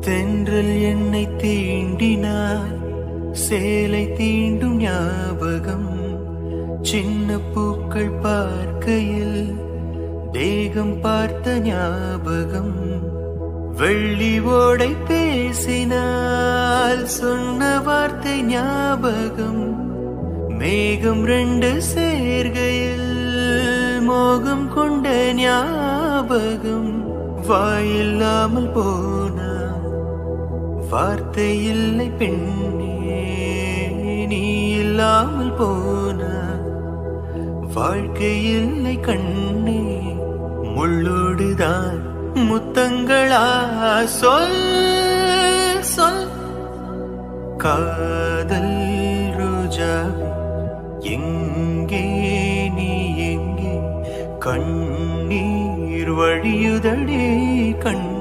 தென்றல் என்னை தீண்டினார் சேலை தீண்டும் ஞாபகம் சின்ன பூக்கள் பார்க்கையில் தேகம் பார்த்த ஞாபகம் வெள்ளி ஓடை பேசினால் சொன்ன வார்த்தை ஞாபகம் மேகம் ரெண்டு சேர்கையில் மோகம் கொண்ட ஞாபகம் வாயில்லாமல் போனா வார்த்தை இல்லை பெண்ணே நீ இல்லாமல் போனா வாழ்க்கை இல்லை கண்ணே முள்ளோடுதான் முத்தங்களா சொல் சொல் காதல் ரோஜா எங்கே நீ எங்கே கண்ணீர் வழியுதடே கண்